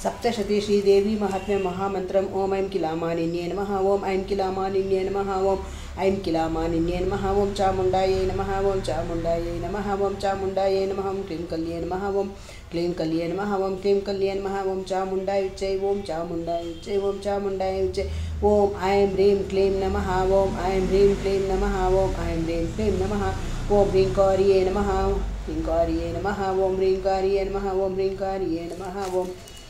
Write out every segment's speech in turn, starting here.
ಸಪ್ತಶತಿ ಶ್ರೀದೇವಿ ಮಹಾತ್ಮ್ಯ ಮಹಾಮಂತ್ರಂ ಓಂ ಐಂ ಕಿಲಾಮಾನಿನ್ಯೇ ನಮಃ ಓಂ ಐಂ ಕಿಲಾಮಾನಿನ್ಯೇ ನಮಃ ಓಂ ಐಂ ಕಿಲಾಮಾನಿನ್ಯೇ ನಮಃ ಓಂ ಚಾಮುಂಡಾಯೈ ನಮಃ ಓಂ ಚಾಮುಂಡಾಯೈ ನಮಃ ಓಂ ಚಾಮುಂಡಾಯೈ ನಮಃ ಓಂ ಕ್ಲೀಂ ಕಲ್ಯೇ ನಮಃ ಓಂ ಕ್ಲೀಂ ಕಲ್ಯೇ ನಮಃ ಓಂ ಕ್ಲೀಂ ಕಲ್ಯೇ ನಮಃ ಓಂ ಚಾಮುಂಡಾಯುಚ್ಚೈ ಓಂ ಚಾಮುಂಡಾಯುಚ್ಚೈ ಓಂ ಚಾಮುಂಡಾಯುಚ್ಚೈ ಓಂ ಐಂ ಹ್ರೀಂ ಕ್ಲೀಂ ನಮಃ ಓಂ ಐಂ ಹ್ರೀಂ ಕ್ಲೀಂ ನಮಃ ಓಂ ಐಂ ಹ್ರೀಂ ಕ್ಲೀಂ ನಮಃ ಓಂ ಹ್ರೀಂಕಾರಿಯೇ ನಮಃ ಹ್ರೀಂಕಾರಿಯೇ ನಮಃ ಓಂ ಹ್ರೀಂಕಾರಿಯೇ ನಮಃ ಓಂ ಹ್ರೀಂಕಾರಿಯೇ ನಮಃ ಓಂ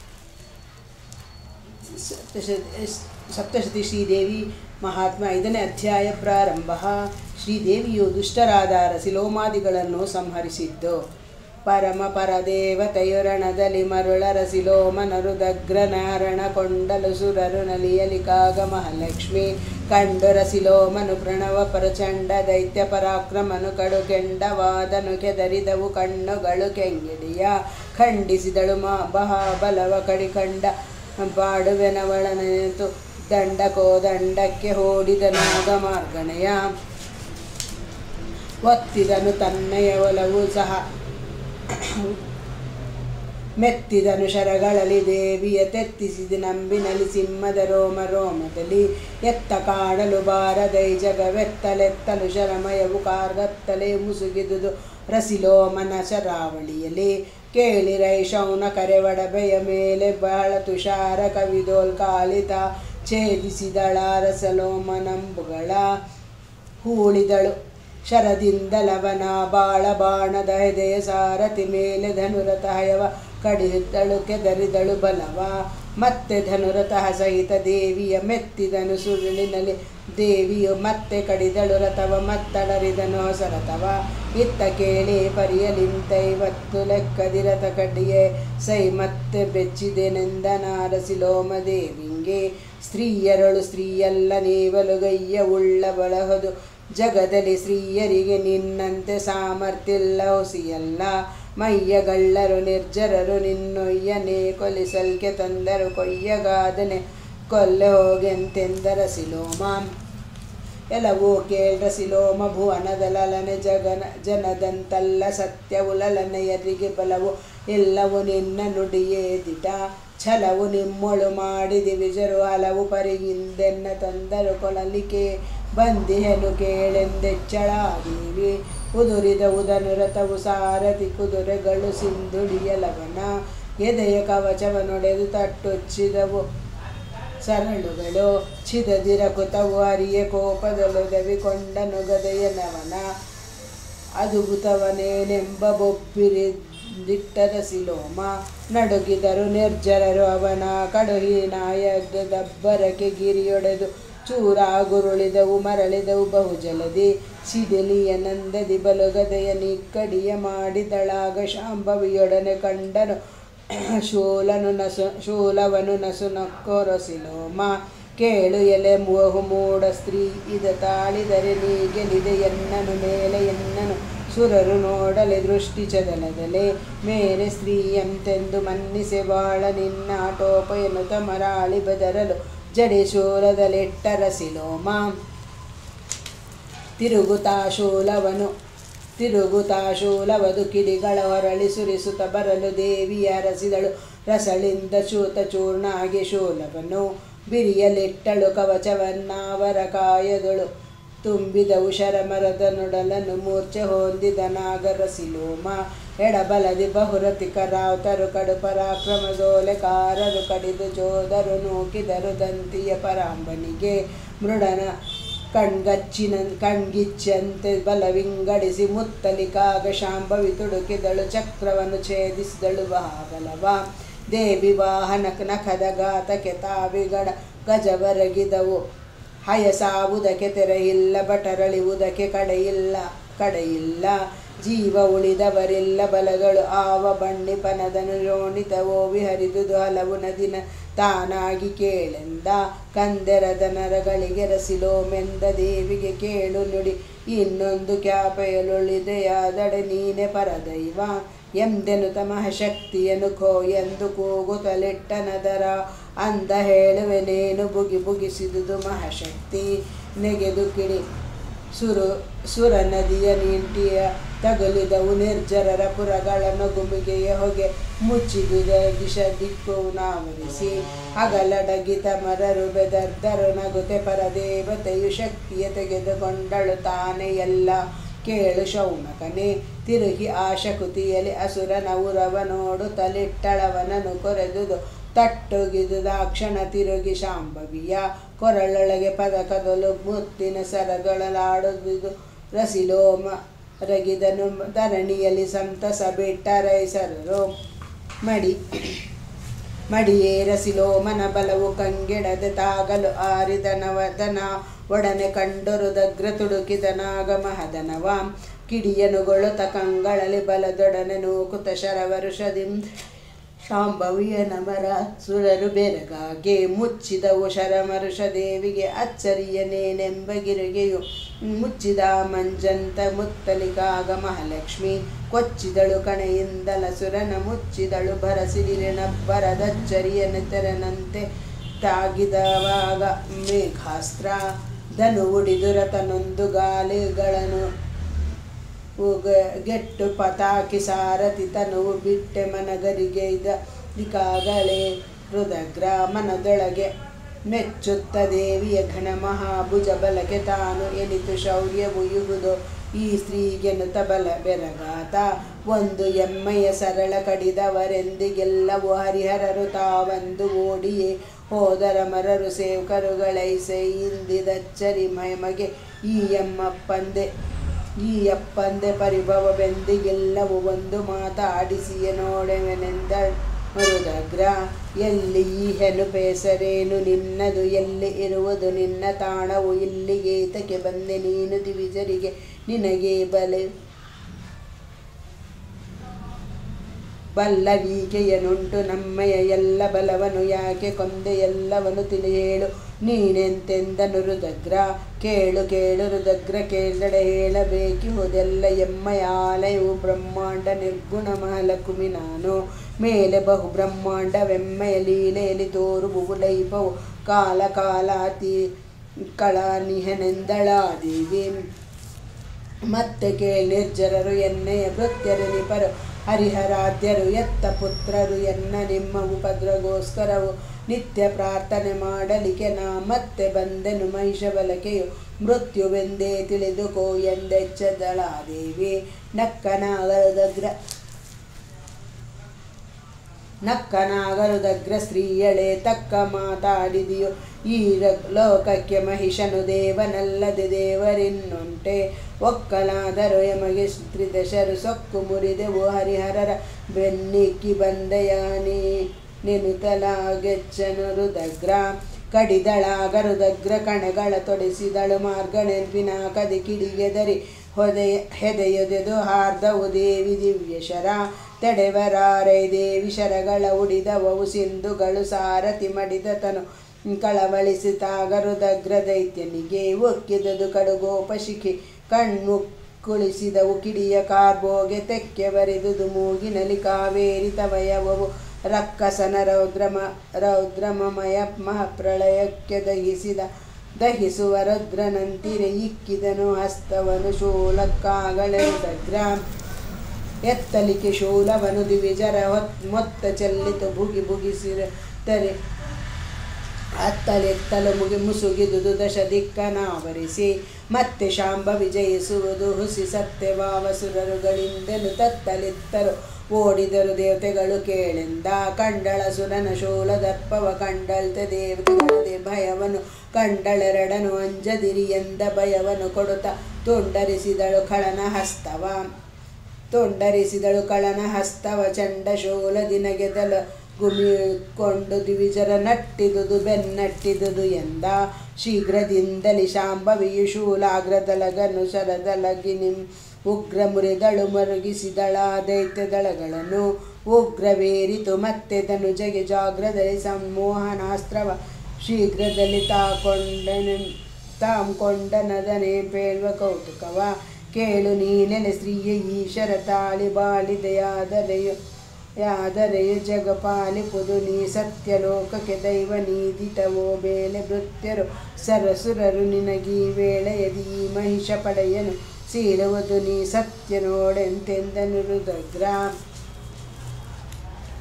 ಸಪ್ತಶತಿ ಸಪ್ತಶತಿ ಶ್ರೀದೇವಿ ಮಹಾತ್ಮ ಐದನೇ ಅಧ್ಯಾಯ ಪ್ರಾರಂಭ ಶ್ರೀದೇವಿಯು ದುಷ್ಟರಾದ ರಸಿಲೋಮಾದಿಗಳನ್ನು ಸಂಹರಿಸಿದ್ದು ಪರಮ ಪರದೇವತೆಯೊರಣದಲ್ಲಿ ಮರುಳರ ಸಿಲೋಮನರು ದಗ್ರನಾರಣ ಕೊಂಡಲು ಸುರರು ನಲಿಯಲಿಕಾಗ ಮಹಾಲಕ್ಷ್ಮಿ ಕಂಡು ರಸಿಲೋಮನು ಪ್ರಣವ ಪ್ರಚಂಡ ದೈತ್ಯ ಪರಾಕ್ರಮನು ಕಡು ಕೆಂಡವಾದನು ಕೆದರಿದವು ಕಣ್ಣುಗಳು ಕೆಂಗಿಡಿಯ ಖಂಡಿಸಿದಳು ಮಾ ಬಲವ ಕಡಿಕಂಡ ಬಾಡುವೆನವಳನೆತು ದಂಡಕೋ ದಂಡಕ್ಕೆ ಹೋಡಿದನಾಗ ಮಾರ್ಗಣೆಯ ಒತ್ತಿದನು ತನ್ನಯ ಒಲವು ಸಹ ಮೆತ್ತಿದನು ಶರಗಳಲ್ಲಿ ದೇವಿಯ ತೆತ್ತಿಸಿದ ನಂಬಿನಲಿ ಸಿಂಹದ ರೋಮ ರೋಮದಲ್ಲಿ ಎತ್ತ ಕಾಡಲು ಬಾರದೈ ಜಗವೆತ್ತಲೆತ್ತಲು ಶರಮಯವು ಕಾರ್ಗತ್ತಲೆ ಮುಸುಗಿದುದು ರಸಿಲೋಮನ ಶರಾವಳಿಯಲ್ಲಿ ಕೇಳಿರೈ ಶೌನ ಕರೆವಡಬೆಯ ಮೇಲೆ ಬಹಳ ತುಷಾರ ಕವಿದೋಲ್ ಕಾಲಿತ ಛೇದಿಸಿದಳ ರಸಲೋಮನಂಬುಗಳ ಹೂಳಿದಳು ಶರದಿಂದ ಲವನ ಬಾಳ ಬಾಣದ ಹೆದೆಯ ಸಾರಥಿ ಮೇಲೆ ಧನುರಥ ಹಯವ ಕಡಿದಳು ಕೆದರಿದಳು ಬಲವ ಮತ್ತೆ ಧನುರಥ ಸಹಿತ ದೇವಿಯ ಮೆತ್ತಿದನು ಸುರುಳಿನಲ್ಲಿ ದೇವಿಯು ಮತ್ತೆ ಕಡಿದಳು ರಥವ ಮತ್ತಡರಿದನು ಹೊಸ ರಥವ ಇತ್ತ ಕೇಳಿ ಪರಿಯಲಿಂತೈವತ್ತು ಲೆಕ್ಕದಿರಥ ಕಡಿಯೇ ಸೈ ಮತ್ತೆ ಬೆಚ್ಚಿದೆನೆಂದನಾರಸಿಲೋಮ ದೇವಿಂಗೆ ಸ್ತ್ರೀಯರಳು ಸ್ತ್ರೀಯಲ್ಲ ನೀವಲುಗಯ್ಯ ಉಳ್ಳ ಬಳಹದು ಜಗದಲ್ಲಿ ಸ್ತ್ರೀಯರಿಗೆ ನಿನ್ನಂತೆ ಸಾಮರ್ಥ್ಯಿಲ್ಲ ಹೊಸಿಯಲ್ಲ ಮಯ್ಯಗಳ್ಳರು ನಿರ್ಜರರು ನಿನ್ನೊಯ್ಯನೆ ಕೊಲಿಸಲ್ಕೆ ತಂದರು ಕೊಯ್ಯಗಾದನೆ ಕೊಲ್ಲೆ ಹೋಗೆಂತೆಂದರ ಸಿಲೋಮ ಎಲ್ಲವೂ ಕೇಳ್ರ ಸಿಲೋಮ ಭುವನದ ಲಲನೆ ಜಗನ ಜನದಂತಲ್ಲ ಸತ್ಯವು ಲಲನೆಯರಿಗೆ ಬಲವು ಎಲ್ಲವೂ ನಿನ್ನ ನುಡಿಯೇ ದಿಟ ಛಲವು ನಿಮ್ಮೊಳು ಮಾಡಿದಿ ವಿಜರು ಹಲವು ಪರಿಗಿಂದೆನ್ನ ತಂದರು ಕೊಳಲಿಕೆ ಬಂದಿಹೆನು ಕೇಳೆಂದೆಚ್ಚಳಾದೇವಿ ಉದುರಿದ ಉದನು ರಥವು ಸಾರಥಿ ಕುದುರೆಗಳು ಸಿಂಧುಡಿಯ ಲವನ ಎದೆಯ ಕವಚವನೊಡೆದು ತಟ್ಟೊಚ್ಚಿದವು ಸರಳುಗಳು ಚಿದದಿರ ಕುತವು ಅರಿಯ ಕೋಪದಲು ದವಿಕೊಂಡನು ಗದೆಯ ನವನ ಅದುಗುತವನೇನೆಂಬ ಬೊಬ್ಬಿರಿ ದಿಟ್ಟದ ಸಿಲೋಮ ನಡುಗಿದರು ನಿರ್ಜರರು ಅವನ ಕಡುಹೀನಾಯ ದಬ್ಬರಕ್ಕೆ ಗಿರಿಯೊಡೆದು ಚೂರಾಗುರುಳಿದವು ಮರಳಿದವು ಬಹುಜಲದಿ ಸಿಡಿಲಿಯ ನಂದದಿ ಬಲುಗದೆಯ ನಿಕ್ಕಡಿಯ ಮಾಡಿದಳಾಗ ಶಾಂಭವಿಯೊಡನೆ ಕಂಡನು ಶೂಲನು ನಸು ಶೂಲವನು ನಸು ನಕ್ಕೊರಸಿಲೋಮ ಕೇಳು ಎಲೆ ಮೋಹು ಮೂಡ ಸ್ತ್ರೀ ಇದ ತಾಳಿದರೆ ನೀ ಗೆಲಿದೆ ಎನ್ನನು ಮೇಲೆ ಎನ್ನನು ಸುರರು ನೋಡಲೆ ದೃಷ್ಟಿ ಚದಲದಲೆ ಮೇಲೆ ಸ್ತ್ರೀಯಂತೆಂದು ಮನ್ನಿಸೆ ಬಾಳ ನಿನ್ನ ಟೋಪ ಎನ್ನುತ್ತ ಮರಾಳಿ ಬದರಲು ಜಡೆ ಶೂಲದಲೆಟ್ಟರ ಸಿಲೋಮ ತಿರುಗುತ್ತಾ ಶೂಲವನು ತಿರುಗುತ್ತಾ ಶೂಲವದು ಕಿಡಿಗಳ ಹೊರಳಿ ಸುರಿಸುತ್ತ ಬರಲು ದೇವಿಯ ರಸಿದಳು ರಸಳಿಂದ ಚೂತ ಚೂರ್ಣಾಗಿ ಶೂಲವನ್ನು ಬಿರಿಯಲಿಟ್ಟಳು ಕವಚವನ್ನಾವರ ಕಾಯದಳು ತುಂಬಿದವು ಶರಮರದ ನೊಡಲನ್ನು ಮೂರ್ಛೆ ಹೊಂದಿದ ನಾಗರ ಸಿಲೋಮ ಎಡಬಲದಿ ಬಹುರತಿ ಕರಾವತರು ಕಡು ಪರಾಕ್ರಮದೋಲೆ ಕಾರರು ಕಡಿದು ಜೋದರು ನೂಕಿದರು ದಂತಿಯ ಪರಾಂಬನಿಗೆ ಮೃಡನ ಕಣ್ಗಚ್ಚಿನ ಕಣ್ಗಿಚ್ಚಂತೆ ಬಲವಿಂಗಡಿಸಿ ಮುತ್ತಲಿಕಾಗ ಶಾಂಭವಿ ತುಡುಕಿದಳು ಚಕ್ರವನ್ನು ಛೇದಿಸಿದಳು ಬಲವ ದೇವಿ ವಾಹನ ನಖದ ಗಾತಕ್ಕೆ ತಾವಿಗಡ ಗಜವರಗಿದವು ಹಯಸಾವುದಕ್ಕೆ ತೆರೆಯಿಲ್ಲ ಬಟರಳಿವುದಕ್ಕೆ ಕಡೆಯಿಲ್ಲ ಕಡೆಯಿಲ್ಲ ಜೀವ ಉಳಿದವರಿಲ್ಲ ಬಲಗಳು ಆವ ಬಣ್ಣಿಪನದನು ರೋಣಿತವೋ ವಿಹರಿದುದು ಹಲವು ನದಿನ ತಾನಾಗಿ ಕೇಳೆಂದ ಕಂದೆರದ ನರಗಳಿಗೆ ರಸಿಲೋಮೆಂದ ದೇವಿಗೆ ಕೇಳು ನುಡಿ ಇನ್ನೊಂದು ಕ್ಯಾಪೆಯಲುಳಿದೆಯಾದಡೆ ನೀನೆ ಪರದೈವ ಎಂದೆನು ತಮಃ ಶಕ್ತಿಯನು ಕೋ ಎಂದು ಕೂಗುತ್ತಲಿಟ್ಟನದರ ಅಂದ ಹೇಳುವೆನೇನು ಬುಗಿ ಬುಗಿಸಿದುದು ಮಹಾಶಕ್ತಿ ನೆಗೆದು ಕಿಡಿ ಸುರು ಸುರ ನದಿಯ ನಿಂಟಿಯ ತಗುಲಿದವು ನಿರ್ಜರರ ಪುರಗಳನ್ನು ಗುಮಿಗೆಯ ಹೊಗೆ ಮುಚ್ಚಿದುದ ದಿಶ ದಿಕ್ಕು ನಾವರಿಸಿ ಅಗಲಡಗಿತ ಮರರು ಬೆದರ್ದರು ನಗುತೆ ಪರದೇವತೆಯು ಶಕ್ತಿಯ ತೆಗೆದುಕೊಂಡಳು ತಾನೇ ಎಲ್ಲ ಕೇಳು ಶೌನಕನೇ ತಿರುಗಿ ಆ ಶಕುತಿಯಲ್ಲಿ ಅಸುರನ ಉರವ ನೋಡು ತಲಿಟ್ಟಳವನನು ಕೊರೆದುದು ತಟ್ಟುಗಿದುದಾಕ್ಷಣ ತಿರುಗಿ ಶಾಂಭವಿಯ ಕೊರಳೊಳಗೆ ಪದಕದೊಲು ಮುತ್ತಿನ ಸರದೊಳಲಾಡುವುದು ರಸಿಲೋಮ ರಗಿದನು ಧರಣಿಯಲ್ಲಿ ಸಂತಸ ಬಿಟ್ಟರೈಸರರು ಮಡಿ ಮಡಿಯೇರಸಿಲೋಮನ ಬಲವು ಕಂಗೆಡದೆ ತಾಗಲು ಆರಿದನವದನ ಒಡನೆ ಕಂಡೊರುದಗ್ರ ತುಡುಕಿದನಾಗ ಮಹದನವ ಕಿಡಿಯನುಗೊಳ್ಳುತ್ತ ಕಂಗಳಲ್ಲಿ ಬಲದೊಡನೆ ನೂಕುತ ಶರವರುಷದಿಂ ಶಾಂಭವಿಯ ನಮರ ಸುರರು ಬೆರಗಾಗೆ ಮುಚ್ಚಿದವು ಶರಮರುಷ ದೇವಿಗೆ ಅಚ್ಚರಿಯನೇನೆಂಬ ಗಿರಿಗೆಯು ಮುಚ್ಚಿದ ಮಂಜಂತ ಮುತ್ತಲಿಗಾಗ ಮಹಾಲಕ್ಷ್ಮಿ ಕೊಚ್ಚಿದಳು ಕಣೆಯಿಂದಲ ಸುರನ ಮುಚ್ಚಿದಳು ಬರಸಿರಿನಬ್ಬರದಚ್ಚರಿಯನ ತೆರನಂತೆ ತಾಗಿದವಾಗ ಮೇಘಾಸ್ತ್ರ ಧನು ಉಡಿದು ರಥನೊಂದು ಗಾಲಿಗಳನ್ನು ಉಗ- ಗೆಟ್ಟು ಪತಾಕಿ ಸಾರಥಿ ತನುವು ಬಿಟ್ಟೆ ಮನಗರಿಗೆ ಇದ ದಿಕಾಗಲೇ ಹೃದಗ್ರ ಮನದೊಳಗೆ ಮೆಚ್ಚುತ್ತ ದೇವಿಯ ಘನ ಮಹಾಭುಜ ಬಲಕ್ಕೆ ತಾನು ಎನಿತು ಶೌರ್ಯವು ಯುಗುದು ಈ ಸ್ತ್ರೀಗೆನುತ ಬಲ ಬೆರಗಾತ ಒಂದು ಎಮ್ಮೆಯ ಸರಳ ಕಡಿದವರೆಂದಿಗೆಲ್ಲವೂ ಹರಿಹರರು ತಾವಂದು ಓಡಿಯೇ ಹೋದರ ಮರರು ಸೇವಕರುಗಳೈಸೆ ಇಂದಿದಚ್ಚರಿ ಮೈಮಗೆ ಈ ಎಮ್ಮಪ್ಪಂದೆ ಈ ಅಪ್ಪಂದೆ ಪರಿಭವವೆಂದಿಗೆಲ್ಲವೂ ಒಂದು ಮಾತಾಡಿಸಿಯ ನೋಡೆವೆನೆಂದ ಮರುದಗ್ರ ಎಲ್ಲಿ ಈ ಹೆನು ಬೇಸರೇನು ನಿನ್ನದು ಎಲ್ಲಿ ಇರುವುದು ನಿನ್ನ ತಾಣವು ಇಲ್ಲಿಗೆ ಏತಕ್ಕೆ ಬಂದೆ ನೀನು ದಿವಿಜರಿಗೆ ನಿನಗೆ ಬಲೆ ಬಲ್ಲವೀಕೆಯನುಂಟು ನಮ್ಮಯ ಎಲ್ಲ ಬಲವನು ಯಾಕೆ ಕೊಂದೆ ಎಲ್ಲವನು ತಿಳಿ ಹೇಳು ನೀನೆಂತೆಂದನು ರುದಗ್ರ ಕೇಳು ಕೇಳು ರುದಗ್ರ ಕೇಳಡೆ ಹೇಳಬೇಕಿಹುದೆಲ್ಲ ಎಮ್ಮಯ ಆಲಯವು ಬ್ರಹ್ಮಾಂಡ ನಿರ್ಗುಣ ಮಹಾಲಕುಮಿ ನಾನು ಮೇಲೆ ಬಹು ಬ್ರಹ್ಮಾಂಡವೆಮ್ಮೆಯ ಲೀಲೆಯಲ್ಲಿ ತೋರುವು ಲೈಪವು ಕಾಲ ಕಾಲಾತಿ ಕಳಾನಿಹನೆಂದಳಾದೇವಿ ಮತ್ತೆ ಕೇಳಿ ನಿರ್ಜರರು ಎನ್ನೆಯ ಭೃತ್ಯರು ನಿಪರು ಹರಿಹರಾಧ್ಯರು ಎತ್ತ ಪುತ್ರರು ಎನ್ನ ನಿಮ್ಮ ಉಪದ್ರಗೋಸ್ಕರವು ನಿತ್ಯ ಪ್ರಾರ್ಥನೆ ಮಾಡಲಿಕ್ಕೆ ನಾ ಮತ್ತೆ ಬಂದೆನು ಮಹಿಷ ಬಲಕೆಯು ಮೃತ್ಯುವೆಂದೇ ತಿಳಿದುಕೋ ಎಂದೆಚ್ಚದಳಾದೇವಿ ನಕ್ಕನಾಗರದಗ್ರ ನಕ್ಕನಾಗರುದಗ್ರ ಸ್ತ್ರೀಯಳೆ ತಕ್ಕ ಮಾತಾಡಿದೆಯೋ ಈ ರ- ಲೋಕಕ್ಕೆ ಮಹಿಷನು ದೇವನಲ್ಲದೆ ದೇವರಿನ್ನುಂಟೆ ಒಕ್ಕಲಾದರು ಯಮಗೆ ತ್ರಿದಶರು ಸೊಕ್ಕು ಮುರಿದೆವು ಹರಿಹರರ ಬೆನ್ನಿಕ್ಕಿ ಬಂದಯಾನಿ ನೆನುತಲಾಗೆಚ್ಚನು ರುದಗ್ರ ಕಡಿದಳಾಗರುದಗ್ರ ಕಣಗಳ ತೊಡಿಸಿದಳು ಮಾರ್ಗ ನೆನಪಿನ ಕದಿ ಕಿಡಿಗೆದರಿ ಹೊದೆಯ ಹೆದೆಯೊದೆದು ಹಾರ್ದವು ದೇವಿ ದಿವ್ಯಶರ ತೆಡೆವರಾರೈ ದೇವಿ ಶರಗಳ ಉಡಿದವವು ಸಿಂಧುಗಳು ಸಾರಥಿ ಮಡಿದ ತನು ಕಳವಳಿಸಿತಾಗರುದಗ್ರ ದೈತ್ಯನಿಗೆ ಒಕ್ಕಿದದು ಕಡುಗೋಪ ಶಿಖಿ ಕಣ್ಣು ಕುಳಿಸಿದವು ಕಿಡಿಯ ಕಾರ್ಬೋಗೆ ತೆಕ್ಕೆ ಬರೆದುದು ಮೂಗಿನಲ್ಲಿ ಕಾವೇರಿ ತವಯವವು ರಕ್ಕಸನ ರೌದ್ರಮ ರೌದ್ರಮಮಯ ಮಹಾಪ್ರಳಯಕ್ಕೆ ದಹಿಸಿದ ದಹಿಸುವ ರುದ್ರನಂತಿರೆ ಇಕ್ಕಿದನು ಹಸ್ತವನು ಶೂಲಕ್ಕಾಗಳೆದಗ್ರ ಎತ್ತಲಿಕೆ ಶೂಲವನು ದಿವಿಜರ ಹೊತ್ ಮೊತ್ತ ಚೆಲ್ಲಿತು ಬುಗಿ ಬುಗಿಸಿದರೆ ಅತ್ತಲೆತ್ತಲು ಮುಗಿ ಮುಸುಗಿದುದು ದಶ ದಿಕ್ಕನಾವರಿಸಿ ಮತ್ತೆ ಶಾಂಬ ವಿಜಯಿಸುವುದು ಹುಸಿ ಸತ್ಯವಾವಸುರರುಗಳಿಂದೆನು ತತ್ತಲಿತ್ತರು ಓಡಿದರು ದೇವತೆಗಳು ಕೇಳೆಂದ ಕಂಡಳ ಸುರನ ಶೂಲದರ್ಪವ ಕಂಡಳ್ತೆ ದೇವತೆಗಳದೆ ಭಯವನು ಕಂಡಳೆರಡನು ಅಂಜದಿರಿ ಎಂದ ಭಯವನ್ನು ಕೊಡುತ್ತ ತುಂಡರಿಸಿದಳು ಖಳನ ಹಸ್ತವ ತುಂಡರಿಸಿದಳು ಕಳನ ಹಸ್ತವ ಚಂಡ ಶೂಲ ದಿನಗೆದಲ ಗುಮಿಕೊಂಡು ದಿವಿಜರ ನಟ್ಟಿದುದು ಬೆನ್ನಟ್ಟಿದುದು ಎಂದ ಶೀಘ್ರದಿಂದಲಿ ಶಾಂಭವಿಯು ಶೂಲಾಗ್ರದಲಗನು ಶರದಲಗಿನಿಂ ಉಗ್ರ ಮುರಿದಳು ಮರುಗಿಸಿದಳ ದೈತ್ಯದಳಗಳನ್ನು ಉಗ್ರವೇರಿತು ಮತ್ತೆ ಧನುಜಗೆ ಜಾಗ್ರದಲ್ಲಿ ಸಂಮೋಹನಾಸ್ತ್ರವ ಶೀಘ್ರದಲ್ಲಿ ತಾಕೊಂಡನ ತಾಂ ಕೊಂಡನದನೆ ಪೇಳುವ ಕೌತುಕವ ಕೇಳು ನೀನೆಲೆ ಸ್ತ್ರೀಯ ಈಶರ ತಾಳಿ ಬಾಳಿದೆಯಾದರೆಯು ಯಾದರೆಯು ಜಗ ಪಾಲಿಪುದು ನೀ ಸತ್ಯಲೋಕಕ್ಕೆ ದೈವ ನೀದಿತವೋ ಬೇಲೆ ಭೃತ್ಯರು ಸರಸುರರು ನಿನಗೀ ವೇಳೆಯದಿ ಈ ಮಹಿಷ ಪಡೆಯನು ಸೀಳುವುದು ನೀ ಸತ್ಯ ನೋಡೆಂತೆಂದನು ರುದ್ರ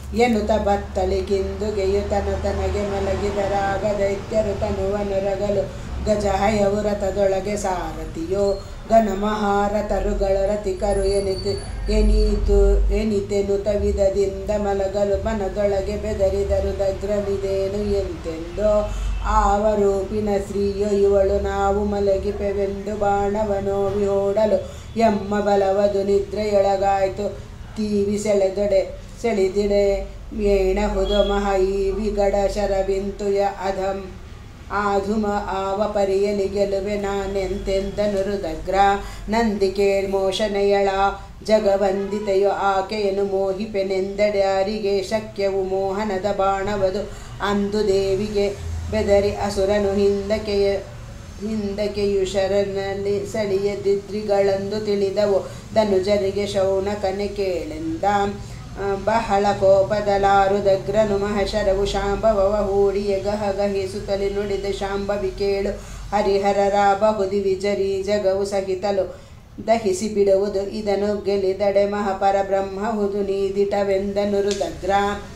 ಎನ್ನುತ್ತ ಬತ್ತಳಿಗಿಂದು ಗೆಯುತನ ತನಗೆ ಮಲಗಿದರಾಗ ದೈತ್ಯರು ತನುವನು ರಗಲು ಗಜ ಹಯವು ರಥದೊಳಗೆ ಸಾರಥಿಯೋ ಘನ ಮಹಾರಥರುಗಳ ರಥಿಕರು ಎನಿತು ಎನೀತು ಎನಿತೆನುತ ವಿಧದಿಂದ ಮಲಗಲು ಮನದೊಳಗೆ ಬೆದರಿದರು ದಗ್ರನಿದೇನು ಎಂತೆಂದೋ ಆವರೂಪಿನ ಸ್ತ್ರೀಯೋ ಇವಳು ನಾವು ಮಲಗಿಪೆವೆಂದು ಬಾಣವನೋವಿ ಓಡಲು ಎಮ್ಮ ಬಲವದು ನಿದ್ರೆಯೊಳಗಾಯ್ತು ತೀವಿ ಸೆಳೆದೊಡೆ ಸೆಳೆದಿಡೆ ಏಣಹುದು ಮಹ ಈ ವಿಗಡ ಶರವಿಂತುಯ ಅಧಂ ಆಧುಮ ಆವ ಪರಿಯಲಿ ಗೆಲುವೆ ನಾನೆಂತೆಂದನು ರುದಗ್ರ ನಂದಿಕೆ ಮೋಷನೆಯಳ ಜಗವಂದಿತೆಯು ಆಕೆಯನ್ನು ಮೋಹಿಪೆನೆಂದೆಡೆ ಯಾರಿಗೆ ಶಕ್ಯವು ಮೋಹನದ ಬಾಣವದು ಅಂದು ದೇವಿಗೆ ಬೆದರಿ ಅಸುರನು ಹಿಂದಕೆಯ ಹಿಂದಕೆಯು ಶರನಲ್ಲಿ ಸಳಿಯದಿದ್ರಿಗಳಂದು ತಿಳಿದವು ಧನುಜರಿಗೆ ಶೌನಕನೆ ಕೇಳೆಂದ ಬಹಳ ಕೋಪದಲಾರುದಗ್ರನು ಮಹಶರವು ಶಾಂಭವವ ಹೂಡಿಯ ಗಹ ಗಹಿಸುತ್ತಲಿ ನುಡಿದ ಶಾಂಭವಿ ಕೇಳು ಹರಿಹರರ ಬಹುದಿ ವಿಜರಿ ಜಗವು ಸಹಿತಲು ದಹಿಸಿ ಬಿಡುವುದು ಇದನ್ನು ಗೆಲಿದಡೆ ಮಹಾಪರ ಬ್ರಹ್ಮಹುದು ನೀದಿಟವೆಂದನು ರುದಗ್ರ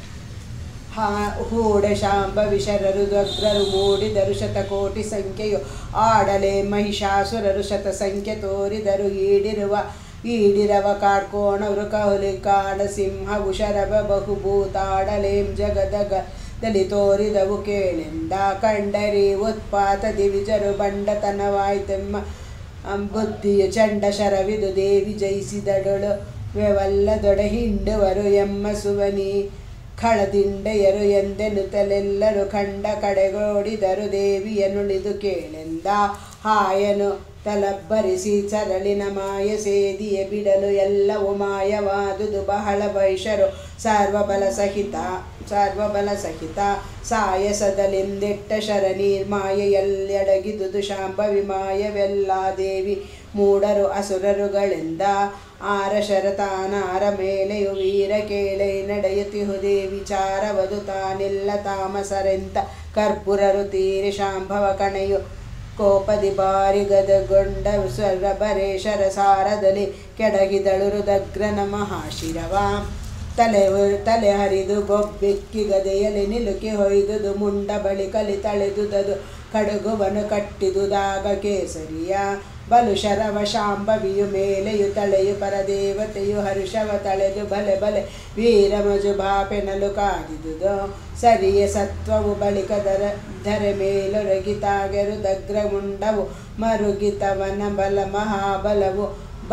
ಹಾ ಹೂಡೆ ಶಾಂಭವಿ ಶರರು ದಗ್ರರು ಮೂಡಿದರು ಶತಕೋಟಿ ಸಂಖ್ಯೆಯು ಆಡಲೆ ಮಹಿಷಾಸುರರು ಶತ ಸಂಖ್ಯೆ ತೋರಿದರು ಈಡಿರುವ ಈಡಿರವ ಕಾಡ್ಕೋಣವರು ಕಹುಲಿ ಕಾಡ ಸಿಂಹವು ಶರಭ ಬಹುಭೂತಾಡಲೇಂ ಜಗದಗ ದಲಿ ತೋರಿದವು ಕೇಳೆಂದ ಕಂಡರಿ ಉತ್ಪಾತದಿ ವಿಜರು ಬಂಡತನವಾಯ್ತೆಮ್ಮ ಬುದ್ಧಿಯು ಚಂಡ ಶರವಿದು ದೇವಿ ಜಯಿಸಿದಡೊಳು ವ್ಯವಲ್ಲದೊಡೆ ಹಿಂಡುವರು ಎಮ್ಮ ಸುವನಿ ಖಳದಿಂಡೆಯರು ಎಂದೆನುತ್ತಲೆಲ್ಲರೂ ಕಂಡ ಕಡೆಗೋಡಿದರು ದೇವಿಯ ನುಳಿದು ಕೇಳೆಂದ ಹಾಯನು ತಲಬ್ಬರಿಸಿ ಸರಳಿನ ಮಾಯ ಸೇದಿಯ ಬಿಡಲು ಎಲ್ಲವೂ ಮಾಯವಾದುದು ಬಹಳ ಬೈಷರು ಸರ್ವಬಲ ಸಹಿತ ಸರ್ವಬಲ ಸಹಿತ ಸಾಯಸದಲಿಂದೆಟ್ಟ ಶರ ನಿರ್ಮಾಯ ಎಲ್ಲೆಡಗಿದುದು ಶಾಂಭವಿ ಮಾಯವೆಲ್ಲ ದೇವಿ ಮೂಡರು ಅಸುರರುಗಳೆಂದ ಆರ ಶರತಾನಾರ ಮೇಲೆಯು ವೀರ ಕೇಳೆ ನಡೆಯುತ್ತಿಹು ದೇವಿ ಚಾರವದು ತಾನಿಲ್ಲ ತಾಮಸರೆಂತ ಕರ್ಪುರರು ತೀರಿ ಶಾಂಭವ ಕಣೆಯು ಕೋಪದಿ ಬಾರಿ ಗದಗೊಂಡ ಸ್ವರಬರೇಶರ ಸಾರದಲ್ಲಿ ಕೆಡಗಿದಳು ರುದಗ್ರನ ಮಹಾಶಿರವ ತಲೆ ತಲೆ ಹರಿದು ಬೊಬ್ಬೆಕ್ಕಿ ಗದೆಯಲ್ಲಿ ನಿಲುಕಿ ಹೊಯ್ದುದು ಮುಂಡ ಬಳಿ ಕಲಿ ತಳೆದುದದು ಕಡುಗುವನು ಕಟ್ಟಿದುದಾಗ ಕೇಸರಿಯ ಬಲು ಶರವ ಶಾಂಭವಿಯು ಮೇಲೆಯು ತಳೆಯು ಪರದೇವತೆಯು ಹರ್ಷವ ತಳೆದು ಬಲೆ ಬಲೆ ವೀರಮಜು ಬಾಪೆನಲು ಕಾದಿದುದು ಸರಿಯ ಸತ್ವವು ಬಳಿಕ ದರ ಧರೆ ಮೇಲೊರಗಿತಾಗೆರು ದಗ್ರ ಮುಂಡವು ಮರುಗಿತವನ ಬಲ ಮಹಾಬಲವು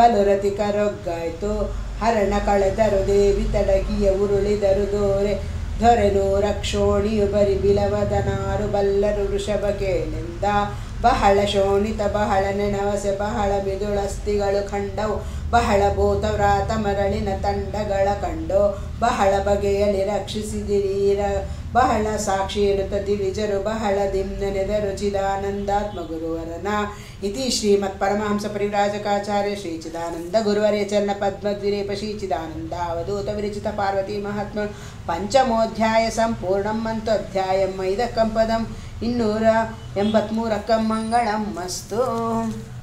ಬಲುರತಿಕರೊಗ್ಗಾಯ್ತು ಹರಣ ಕಳೆದರು ದೇವಿ ತಡಗಿಯ ಉರುಳಿದರು ದೋರೆ ದೊರೆನು ರಕ್ಷೋಣಿಯು ಬರಿ ಬಿಲವದನಾರು ಬಲ್ಲರು ವೃಷಭ ಕೇಳೆಂದ ಬಹಳ ಶೋಣಿತ ಬಹಳ ನೆನವಸೆ ಬಹಳ ಮಿದುಳಸ್ತಿಗಳು ಕಂಡವು ಬಹಳ ಭೂತವ್ರಾತ ಮರಳಿನ ತಂಡಗಳ ಕಂಡು ಬಹಳ ಬಗೆಯಲ್ಲಿ ರಕ್ಷಿಸಿದಿರೀರ ಬಹಳ ಸಾಕ್ಷಿ ಎನ್ನುತ್ತ ದಿವಿಜರು ಬಹಳ ದಿಮ್ನೆನೆದರು ಚಿದಾನಂದಾತ್ಮ ಗುರುವರನ ಇತಿ ಶ್ರೀಮತ್ ಪರಮಹಂಸ ಪರಿವ್ರಾಜಕಾಚಾರ್ಯ ಶ್ರೀ ಚಿದಾನಂದ ಗುರುವರೇ ಚರಣ ಪದ್ಮದ್ವಿರೇಪ ಶ್ರೀ ಚಿದಾನಂದ ಅವಧೂತ ವಿರಚಿತ ಪಾರ್ವತಿ ಮಹಾತ್ಮ ಪಂಚಮೋಧ್ಯಾಯ ಸಂಪೂರ್ಣಂ ಮಂತು ಅಧ್ಯಾಯಂ ಐದಕ್ಕಂ ಪದಂ ಇನ್ನೂರ ಎಂಬತ್ಮೂರಕ್ಕಂ ಮಂಗಳಂ ಮಸ್ತು